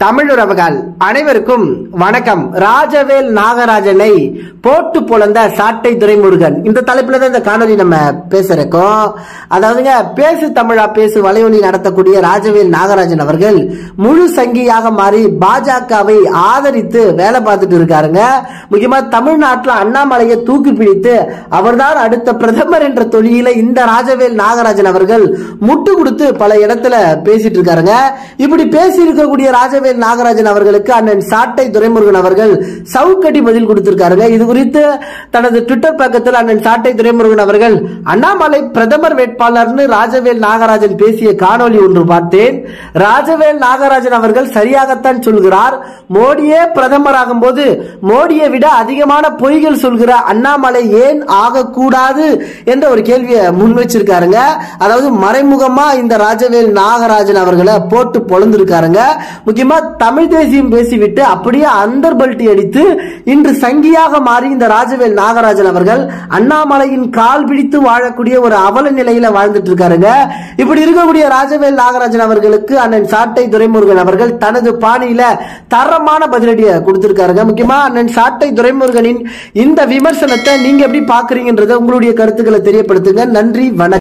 தமிழுறவுகள் அனைவருக்கும் வணக்கம் ராஜவேல் நாகராஜனை போட்டு பொழந்த சாட்டை துரைமுருகன் இந்த தலைப்புல தான் இந்த காணொலி நம்ம பேசுறோம் அதாவதுங்க பேசு தமிழா பேசு வலையொலி நடத்தக்கூடிய ராஜவேல் நாகராஜன் அவர்கள் முழு சங்கியாக மாறி பாஜகவை ஆதரித்து வேலை பார்த்துட்டு இருக்காருங்க முக்கியமா தமிழ்நாட்டில் அண்ணாமலையை தூக்கி பிடித்து அவர்தான் அடுத்த பிரதமர் என்ற தொழில இந்த ராஜவேல் நாகராஜன் அவர்கள் முட்டு கொடுத்து பல இடத்துல பேசிட்டு இருக்காருங்க இப்படி பேசி இருக்கக்கூடிய ராஜவேல் நாகராஜன் அவர்களுக்கு அண்ணன் சாட்டை துரைமுருகன் அவர்கள் சவுக்கடி பதில் கொடுத்திருக்காருங்க இது குறித்து தனது ட்விட்டர் பக்கத்தில் அண்ணன் சாட்டை துரைமுருகன் அவர்கள் அண்ணாமலை பிரதமர் வேட்பாளர்னு ராஜவேல் நாகராஜன் பேசிய காணொளி ஒன்று பார்த்தேன் ராஜவேல் நாகராஜன் அவர்கள் சரியாகத்தான் சொல்கிறார் மோடியே பிரதமராகும் போது மோடியை விட அதிகமான பொய்கள் சொல்கிற அண்ணாமலை ஏன் ஆகக்கூடாது என்ற ஒரு கேள்வியை முன் வச்சிருக்காருங்க அதாவது மறைமுகமா இந்த ராஜவேல் நாகராஜன் அவர்களை போட்டு பொழந்திருக்காருங்க முக்கியமா தமிழ் தேசியம் பேசிவிட்டு அப்படியே அந்தர் பல்ட்டி அடித்து இன்று சங்கியாக மாறி இந்த ராஜவேல் நாகராஜன் அவர்கள் அண்ணாமலையின் கால் பிடித்து வாழக்கூடிய ஒரு அவல நிலையில வாழ்ந்துட்டு இருக்காருங்க இப்படி இருக்கக்கூடிய ராஜவேல் நாகராஜன் அவர்களுக்கு அண்ணன் சாட்டை துரைமுருகன் அவர்கள் தனது பாணியில தரமான பதிலடியை கொடுத்திருக்காருங்க முக்கியமா அண்ணன் சாட்டை துரைமுருகனின் இந்த விமர்சனத்தை நீங்க எப்படி பாக்குறீங்கன்றத உங்களுடைய கருத்துக்களை தெரியப்படுத்துங்க நன்றி வணக்கம்